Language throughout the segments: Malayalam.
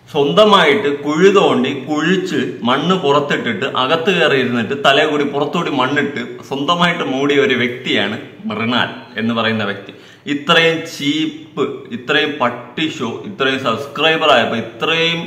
സ്വന്തമായിട്ട് കുഴി തോണ്ടി കുഴിച്ച് മണ്ണ് പുറത്തിട്ടിട്ട് അകത്ത് കയറി ഇരുന്നിട്ട് തലേ കൂടി പുറത്തുകൂടി മണ്ണിട്ട് സ്വന്തമായിട്ട് മൂടിയ ഒരു വ്യക്തിയാണ് മൃണാൽ എന്ന് പറയുന്ന വ്യക്തി ഇത്രയും ചീപ്പ് ഇത്രയും പട്ടി ഷോ ഇത്രയും സബ്സ്ക്രൈബർ ആയപ്പോ ഇത്രയും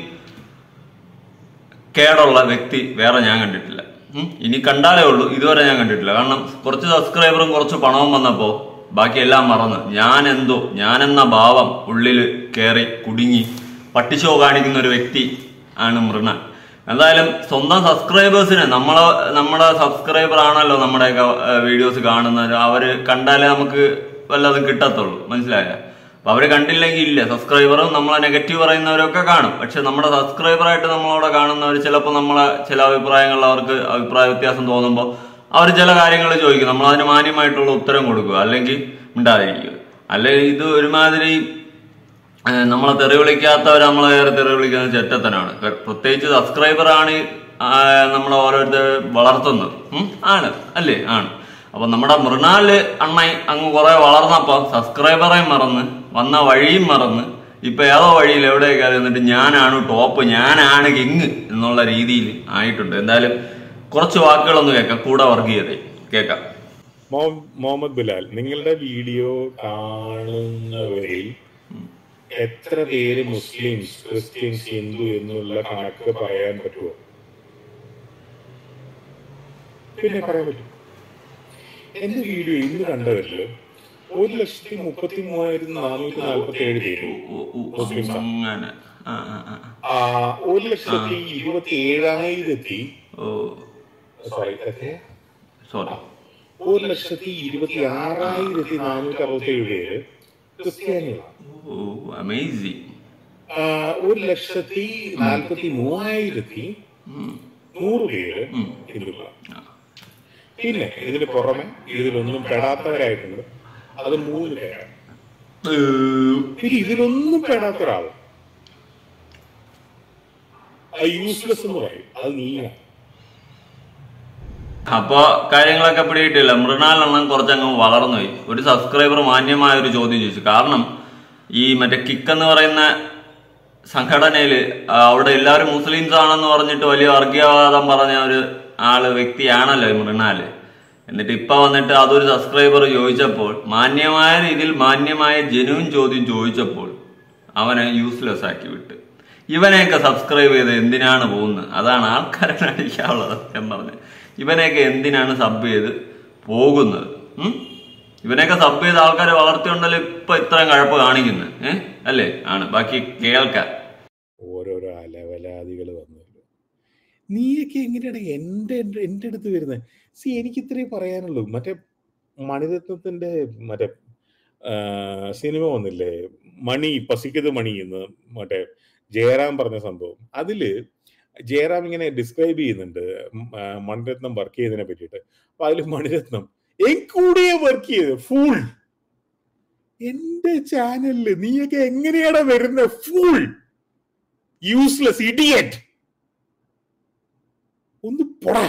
കേടുള്ള വ്യക്തി വേറെ ഞാൻ കണ്ടിട്ടില്ല ഉം. ഇനി കണ്ടാലേ ഉള്ളൂ ഇതുവരെ ഞാൻ കണ്ടിട്ടില്ല കാരണം കുറച്ച് സബ്സ്ക്രൈബറും കുറച്ച് പണവും വന്നപ്പോ ബാക്കി എല്ലാം മറന്ന് ഞാൻ എന്തോ ഞാനെന്ന ഭാവം ഉള്ളിൽ കയറി കുടുങ്ങി പട്ടിഷോ കാണിക്കുന്ന ഒരു വ്യക്തി ആണ് മൃണ എന്തായാലും സ്വന്തം സബ്സ്ക്രൈബേഴ്സിന് നമ്മളെ നമ്മുടെ സബ്സ്ക്രൈബർ ആണല്ലോ നമ്മുടെയൊക്കെ വീഡിയോസ് കാണുന്നത് അവര് കണ്ടാലേ നമുക്ക് വല്ലതും കിട്ടത്തുള്ളൂ മനസ്സിലായോ അപ്പൊ അവര് കണ്ടില്ലെങ്കിൽ ഇല്ല സബ്സ്ക്രൈബറും നമ്മളെ നെഗറ്റീവ് പറയുന്നവരൊക്കെ കാണും പക്ഷെ നമ്മുടെ സബ്സ്ക്രൈബറായിട്ട് നമ്മളവിടെ കാണുന്നവർ ചിലപ്പോൾ നമ്മളെ ചില അഭിപ്രായങ്ങളിൽ അവർക്ക് അഭിപ്രായ വ്യത്യാസം തോന്നുമ്പോൾ അവർ ചില കാര്യങ്ങൾ ചോദിക്കും നമ്മൾ അതിന് മാന്യമായിട്ടുള്ള ഉത്തരം കൊടുക്കുക അല്ലെങ്കിൽ മിണ്ടാതിരിക്കുക അല്ലെങ്കിൽ ഇത് ഒരുമാതിരി ഏഹ് നമ്മളെ തെറി വിളിക്കാത്തവർ നമ്മളെ ഏറെ തെറി വിളിക്കുന്നത് ചെറ്റത്തനാണ് ക- പ്രത്യേകിച്ച് സബ്സ്ക്രൈബർ ആണ് നമ്മളെ ഓരോരുത്തർ വളർത്തുന്നത് ഉം? ആണ് അല്ലേ ആണ് അപ്പൊ നമ്മുടെ മൃണാല് അണ്ണ അങ്ങ് കുറെ വളർന്നപ്പോ സബ്സ്ക്രൈബറെ മറന്ന് വന്ന വഴിയും മറന്ന് ഇപ്പൊ ഏതോ വഴിയിൽ എവിടെ കയറി എന്നിട്ട് ഞാനാണ് ടോപ്പ് ഞാനാണ് കിങ് എന്നുള്ള രീതിയിൽ ആയിട്ടുണ്ട് എന്തായാലും കുറച്ച് വാക്കുകളൊന്ന് കേൾക്കാം കൂടെ വർഗീയത കേൾക്കാം മൊഹ- മുഹമ്മദ് ബിലാൽ നിങ്ങളുടെ വീഡിയോ കാണുന്നവരിൽ എത്ര പേര് മുസ്ലിംസ് ക്രിസ്ത്യൻസ് ഹിന്ദു എന്നുള്ള കണക്ക് പറയാൻ പറ്റുമോ പിന്നെ പറയാൻ പറ്റും എന്റെ വീഡിയോ ഇന്ന് കണ്ടവരില് ഒരു ലക്ഷത്തി മുപ്പത്തി മൂവായിരത്തി നാനൂറ്റി നാൽപ്പത്തി ഏഴ് പേര് ഉ- ഉ- അങ്ങനെ ആ ആ ആ ആ, ഒരു ലക്ഷത്തി ഇരുപത്തി ഏഴായിരത്തി ഓ സോറി എത്രയാ സോറി ഒരു ലക്ഷത്തി ഇരുപത്തി ആറായിരത്തി നാനൂറ്റി അറുപത്തി ഏഴ് പേര് ക്രിസ്ത്യാനികളാണ് ഓ അമേസിങ് ആ, ഒരു ലക്ഷത്തി നാൽപ്പത്തി മൂവായിരത്തി നൂറ് പേര് ഹിന്ദുക്കളാണ് പിന്നെ ഇതിന് പുറമെ ഇതിലൊന്നും പെടാത്തവരായിട്ടുണ്ട് അത് മൂന്ന് പേരാണ് പിന്നെ ഇതിലൊന്നും പെടാത്ത ഒരാൾ യൂസ്ലെസ് എന്ന് പറയും അത് നീയാണ് അപ്പൊ കാര്യങ്ങളൊക്കെ പിടിയിട്ടില്ല മൃണാലെണ്ണം കുറച്ചങ്ങ് വളർന്നുപോയി ഒരു സബ്സ്ക്രൈബർ മാന്യമായ ഒരു ചോദ്യം ചോദിച്ചു കാരണം ഈ മറ്റേ കിക്ക് എന്ന് പറയുന്ന സംഘടനയില് ആ, അവിടെ എല്ലാവരും മുസ്ലിംസ് ആണെന്ന് പറഞ്ഞിട്ട് വലിയ വർഗീയവാദം പറഞ്ഞ ഒരു ആള് വ്യക്തിയാണല്ലോ ഈ മൃണാല് എന്നിട്ട് ഇപ്പൊ വന്നിട്ട് അതൊരു സബ്സ്ക്രൈബർ ചോദിച്ചപ്പോൾ മാന്യമായ രീതിയിൽ മാന്യമായ ജനുവിൻ ചോദ്യം ചോദിച്ചപ്പോൾ അവനെ യൂസ്ലെസ് ആക്കി വിട്ട് ഇവനെയൊക്കെ സബ്സ്ക്രൈബ് ചെയ്ത് എന്തിനാണ് പോകുന്നത് അതാണ് ആൾക്കാരെ അടിക്കാനുള്ളത് ഞാൻ പറഞ്ഞത് ഇവനെയൊക്കെ എന്തിനാണ് സബ് ചെയ്ത് പോകുന്നത് ഉം? ഇവനെയൊക്കെ സബ് ചെയ്ത ആൾക്കാരെ വളർത്തിയുണ്ടല്ലോ ഇപ്പൊ ഇത്രയും കഴപ്പ് കാണിക്കുന്നത് ഏഹ് അല്ലേ ആണ് ബാക്കി കേൾക്കാൻ ഓരോരോ അലവലാദികൾ വന്നല്ലോ നീയൊക്കെ എങ്ങനെയാണ് എൻ്റെ എൻ്റെ അടുത്ത് വരുന്നത് സി എനിക്ക് ഇത്രേ പറയാനുള്ളൂ മറ്റേ മണിരത്നത്തിന്റെ മറ്റേ ആ, സിനിമ വന്നില്ലേ മണി പസിക്കത് മണി എന്ന് മറ്റേ ജയറാം പറഞ്ഞ സംഭവം അതില് ജയറാം ഇങ്ങനെ ഡിസ്ക്രൈബ് ചെയ്യുന്നുണ്ട് ഉം, ആ, മണിരത്നം വർക്ക് ചെയ്തതിനെ പറ്റിയിട്ട് അപ്പൊ അതിൽ മണിരത്നം കൂടിയേ വർക്ക് ചെയ്ത് ഫുൾ എന്റെ ചാനലില് നീയൊക്കെ എങ്ങനെയാണ് വരുന്നത് ഫുൾ യൂസ്ലെസ് ഇഡിയറ്റ് ഒന്ന് പോടാ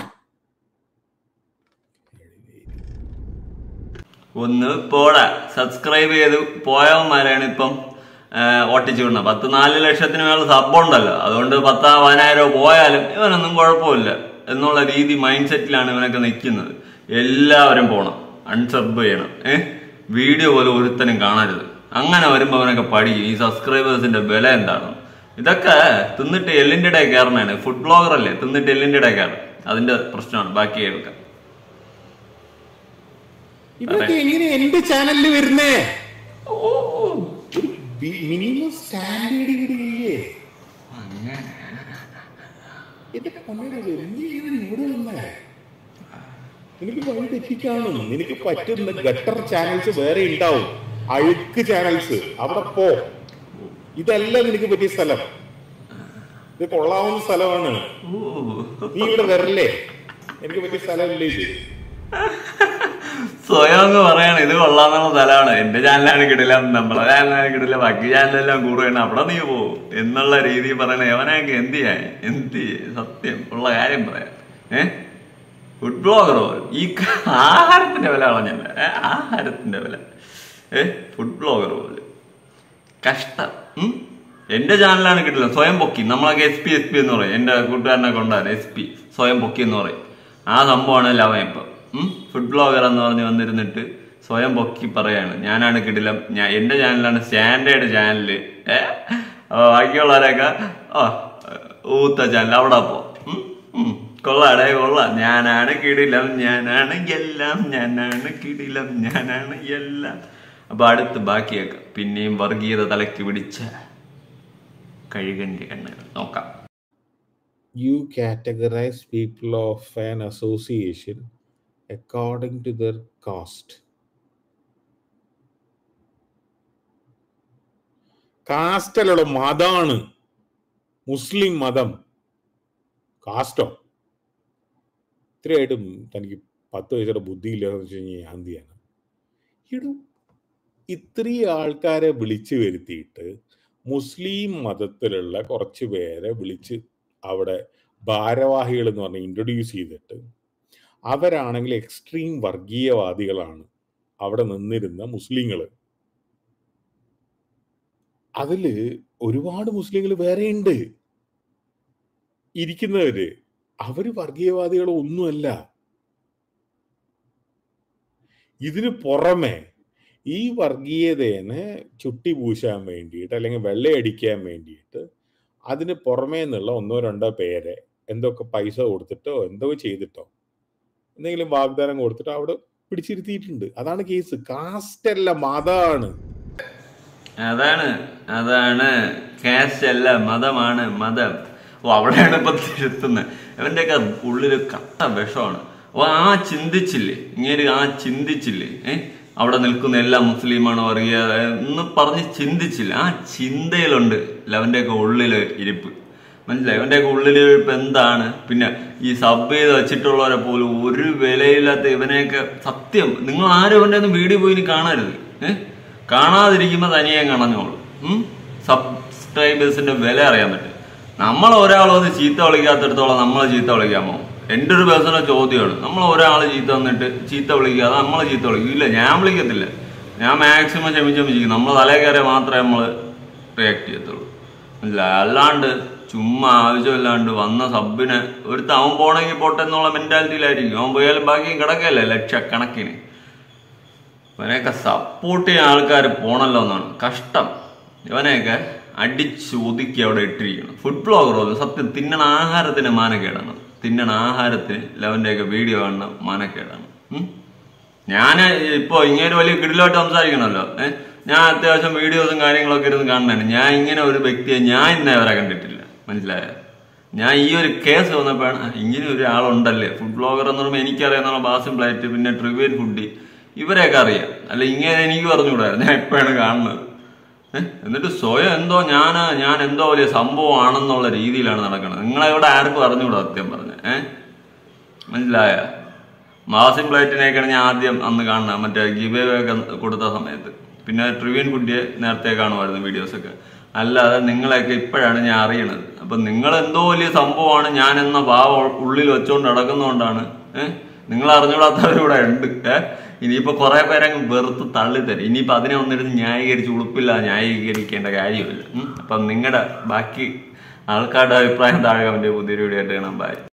ഒന്ന് പോടാ സബ്സ്ക്രൈബ് ചെയ്ത് പോയവന്മാരാണ് ഇപ്പം ഓട്ടിച്ചു വിടുന്നത് പത്ത് നാല് ലക്ഷത്തിന് മേലെ സബ് ഉണ്ടല്ലോ അതുകൊണ്ട് പത്താ പതിനായിരം പോയാലും ഇവനൊന്നും കുഴപ്പമില്ല എന്നുള്ള രീതി മൈൻഡ് സെറ്റിലാണ് ഇവനൊക്കെ നിൽക്കുന്നത് എല്ലാവരും പോണം അൺസബ് ചെയ്യണം ഏഹ് വീഡിയോ പോലും ഒരുത്തനും കാണരുത് അങ്ങനെ വരുമ്പോൾ അവനൊക്കെ പഠിക്കും ഈ സബ്സ്ക്രൈബേഴ്സിന്റെ വില എന്താണ് ഇതൊക്കെ തിന്നിട്ട് എല്ലിന്റെ ഇടയിൽ കയറണാണ് ഫുഡ് ബ്ലോഗർ അല്ലേ തിന്നിട്ട് എല്ലിന്റെ ഇടയിൽ കയറും അതിന്റെ പ്രശ്നമാണ് ബാക്കി കേൾക്കാം ഇവരൊക്കെ എങ്ങനെ എന്റെ ചാനലിൽ വരുന്നേ മിനിമം സ്റ്റാൻഡേർഡ് ഇവിടെ ഇല്ലേ ഇതൊക്കെ പണിയുടെ നീ ഇങ്ങനെ ഇവിടെ വന്നേ നിനക്ക് വഴി തെറ്റിക്കാണും നിനക്ക് പറ്റുന്ന ഗട്ടർ ചാനൽസ് വേറെ ഉണ്ടാവും അഴുക്ക് ചാനൽസ് അവിടെ പോ ഇതല്ല നിനക്ക് പറ്റിയ സ്ഥലം ഇത് കൊള്ളാവുന്ന സ്ഥലമാണ് നീ ഇവിടെ വരല്ലേ എനിക്ക് പറ്റിയ സ്ഥലമല്ലേ ഇത് സ്വയം അങ്ങ് പറയാണ് ഇത് കൊള്ളാന്നുള്ള സ്ഥലമാണ് എന്റെ ചാനലാണ് കിടില്ല നമ്മളെ ചാനലാണ് കിടില്ല ബാക്കി ചാനലെല്ലാം കൂടുതലാണ് അവിടെ നീ പോകും എന്നുള്ള രീതിയിൽ പറയണ എവനൊക്കെ എന്ത് ചെയ്യാൻ എന്ത് ചെയ്യാൻ? സത്യം ഉള്ള കാര്യം പറയാം ഏഹ് ഫുഡ് ബ്ലോഗർ പോലും ഈ ക- ആഹാരത്തിന്റെ വില കളഞ്ഞല്ല ഏ? ആഹാരത്തിന്റെ വില ഏ ഫുഡ് ബ്ലോഗർ പോലും കഷ്ടം ഉം? എന്റെ ചാനലാണ് കിട്ടില്ല സ്വയം പൊക്കി നമ്മളൊക്കെ എസ് പി എസ് പി എന്ന് പറയും എന്റെ കൂട്ടുകാരനെ കൊണ്ടാണ് എസ് പി സ്വയം പൊക്കി എന്ന് പറയും ആ സംഭവമാണ് ലവൻ ഇപ്പം ഫുഡ് ബ്ലോഗർ എന്ന് പറഞ്ഞ് വന്നിരുന്നിട്ട് സ്വയം പൊക്കി പറയാണ് ഞാനാണ് കിടിലം ഞാൻ എന്റെ ചാനലാണ് സ്റ്റാൻഡേർഡ് ചാനല് ഏ ആ, ബാക്കിയുള്ളവരൊക്കെ ആ ഊത്ത ചാനൽ അവിടെ പോ ഉം, ഉം. കൊള്ളാടേ കൊള്ളാം ഞാനാണ് കിടിലം ഞാനാണ് എല്ലാം ഞാനാണ് കിടിലം ഞാനാണ് എല്ലാം അപ്പൊ അടുത്ത് ബാക്കിയൊക്കെ പിന്നെയും വർഗീയത തലയ്ക്ക് പിടിച്ച കഴുകന്റെ കണ്ണുകൾ നോക്കാം You categorize people of an association according to their caste. Caste അല്ലടോ മതാണ് മുസ്ലിം മതം കാസ്റ്റോ ഇത്രയായിട്ടും തനിക്ക് പത്ത് വയസ്സുടെ ബുദ്ധിയില്ലെന്ന് വെച്ച് കഴിഞ്ഞാൽ ഞാൻ എന്ത് ചെയ്യാനാ എടോ ഇത്രയും ആൾക്കാരെ വിളിച്ചു വരുത്തിയിട്ട് മുസ്ലിം മതത്തിലുള്ള കുറച്ച് പേരെ വിളിച്ച് അവിടെ ഭാരവാഹികൾ എന്ന് പറഞ്ഞ് ഇൻട്രൊഡ്യൂസ് ചെയ്തിട്ട് അവരാണെങ്കിൽ എക്സ്ട്രീം വർഗീയവാദികളാണ് അവിടെ നിന്നിരുന്ന മുസ്ലിങ്ങൾ അതില് ഒരുപാട് മുസ്ലിങ്ങൾ വേറെ ഉണ്ട് ഇരിക്കുന്നവര് അവര് വർഗീയവാദികൾ ഒന്നുമല്ല ഇതിന് പുറമെ ഈ വർഗീയതേനെ ചുട്ടിപൂശാൻ വേണ്ടിയിട്ട് അല്ലെങ്കിൽ വെള്ളയടിക്കാൻ വേണ്ടിയിട്ട് അതിന് പുറമേ നിന്നുള്ള ഒന്നോ രണ്ടോ പേരെ എന്തൊക്കെ പൈസ കൊടുത്തിട്ടോ എന്തോ ചെയ്തിട്ടോ എന്തെങ്കിലും വാഗ്ദാനം കൊടുത്തിട്ടോ അവിടെ പിടിച്ചിരുത്തിയിട്ടുണ്ട് അതാണ് കേസ് കാസ്റ്റ് അല്ല മതാണ് അതാണ് അതാണ് കാസ്റ്റ് അല്ല മതമാണ് മതം ഓ അവിടെയാണ് ഇപ്പൊ തിരുത്തുന്നത് അവന്റെയൊക്കെ ഉള്ളില് കട്ട വിഷമാണ് ഓ ആ ചിന്തിച്ചില്ലേ ഇങ്ങനെ ആ ചിന്തിച്ചില്ലേ ഏ അവിടെ നിൽക്കുന്ന എല്ലാം മുസ്ലിമാണ് വർഗീയ എന്ന് പറഞ്ഞ് ചിന്തിച്ചില്ല ആ ചിന്തയിലുണ്ട് അവന്റെയൊക്കെ ഉള്ളില് ഇരിപ്പ് മനസ്സിലായി ഇവന്റെയൊക്കെ ഉള്ളില് ഇരിപ്പ് എന്താണ് പിന്നെ ഈ സബ് ചെയ്ത് വെച്ചിട്ടുള്ളവരെ പോലും ഒരു വിലയില്ലാത്ത ഇവനെയൊക്കെ സത്യം നിങ്ങൾ ആരും ഇവന്റെ ഒന്നും വീഡിയോ പോയി ഇനി കാണരുത് ഏഹ് കാണാതിരിക്കുമ്പോ തനിയെ കാണഞ്ഞോളൂ സബ്സ്ക്രൈബേഴ്സിന്റെ വില അറിയാൻ പറ്റും നമ്മൾ ഒരാളൊന്ന് ചീത്ത വിളിക്കാത്തടത്തോളം നമ്മൾ ചീത്ത വിളിക്കാമോ എൻ്റെ ഒരു പേഴ്സണൽ ചോദ്യമാണ് നമ്മൾ ഒരാൾ ചീത്ത വന്നിട്ട് ചീത്ത വിളിക്കാതെ നമ്മൾ ചീത്ത വിളിക്കും ഇല്ല ഞാൻ വിളിക്കത്തില്ല ഞാൻ മാക്സിമം ക്ഷമിച്ച് ക്ഷമിച്ചിരിക്കും നമ്മളെ തലേ കയറിയാൽ മാത്രമേ നമ്മൾ റിയാക്ട് ചെയ്യത്തുള്ളൂ മനസ്സിലായി അല്ലാണ്ട് ചുമ്മാ ആവശ്യമില്ലാണ്ട് വന്ന സബിനെ ഒരു അവൻ പോണെങ്കിൽ പോട്ടെ എന്നുള്ള മെന്റാലിറ്റിയിലായിരിക്കും അവൻ പോയാലും ബാക്കിയും കിടക്കല്ലേ ലക്ഷക്കണക്കിന് ഇവനെയൊക്കെ സപ്പോർട്ട് ചെയ്യാൻ ആൾക്കാർ പോണല്ലോ എന്നാണ് കഷ്ടം ഇവനെയൊക്കെ അടിച്ച് ഒതുക്കി അവിടെ ഇട്ടിരിക്കണം ഫുഡ് ബ്ലോഗർ പോലും സത്യം തിന്നണ ആഹാരത്തിന് മാനക്കേടാണ് തിന്നണ ആഹാരത്തിന് ലവന്റെയൊക്കെ വീഡിയോ കാണുന്ന മാനക്കേടാണ് ഉം? ഞാൻ ഇപ്പൊ ഇങ്ങനെ വലിയ കിടിലോട്ട് സംസാരിക്കണമല്ലോ ഏഹ് ഞാൻ അത്യാവശ്യം വീഡിയോസും കാര്യങ്ങളൊക്കെ ഇരുന്ന് കാണുന്നതാണ് ഞാൻ ഇങ്ങനെ ഒരു വ്യക്തിയെ ഞാൻ ഇന്നേ വരെ കണ്ടിട്ടില്ല മനസ്സിലായോ ഞാൻ ഈ ഒരു കേസ് വന്നപ്പോഴാണ് ആ, ഇങ്ങനെ ഒരു ആളുണ്ടല്ലേ ഫുഡ് ബ്ലോഗർ എന്ന് പറയുമ്പോൾ എനിക്കറിയാവുന്ന ബാസിം പ്ലേറ്റ് പിന്നെ ട്രിവിയൻ ഫുഡി ഇവരെയൊക്കെ അറിയാം അല്ല ഇങ്ങനെ എനിക്ക് പറഞ്ഞുകൂടായിരുന്നു ഞാൻ എപ്പോഴാണ് കാണുന്നത് ഏഹ്? എന്നിട്ട് സ്വയം എന്തോ ഞാൻ ഞാൻ എന്തോ വലിയ സംഭവമാണെന്നുള്ള രീതിയിലാണ് നടക്കുന്നത് നിങ്ങളെ ഇവിടെ ആർക്കും അറിഞ്ഞുകൂടാ സത്യം പറഞ്ഞ ഏഹ് മനസ്സിലായ മാസിം പ്ലേറ്റിനെയൊക്കെയാണ് ഞാൻ ആദ്യം അന്ന് കാണുന്നത് മറ്റേ ഗിവേ ഒക്കെ കൊടുത്ത സമയത്ത് പിന്നെ ട്രിവിയൻ കുട്ടിയെ നേരത്തെ കാണുമായിരുന്നു വീഡിയോസൊക്കെ അല്ലാതെ നിങ്ങളെയൊക്കെ ഇപ്പോഴാണ് ഞാൻ അറിയണത് അപ്പൊ നിങ്ങൾ എന്തോ വലിയ സംഭവമാണ് ഞാൻ എന്ന ഭാവം ഉള്ളിൽ വെച്ചുകൊണ്ട് നടക്കുന്നതുകൊണ്ടാണ് ഏഹ് നിങ്ങൾ അറിഞ്ഞുകൂടാത്തവരിവിടെ ഉണ്ട് ഏഹ് ഇനിയിപ്പോ കുറെ പേരങ്ങ് വെറുത്ത് തള്ളി തരും ഇനിയിപ്പോ അതിനെ വന്നിരുന്ന് ന്യായീകരിച്ച് ഉളുപ്പില്ല ന്യായീകരിക്കേണ്ട കാര്യമില്ല ഉം. അപ്പം നിങ്ങളുടെ ബാക്കി ആൾക്കാരുടെ അഭിപ്രായം താഴെ അവന്റെ പുതിയൊരു വീഡിയോ ആയിട്ട് കാണാൻ ബൈ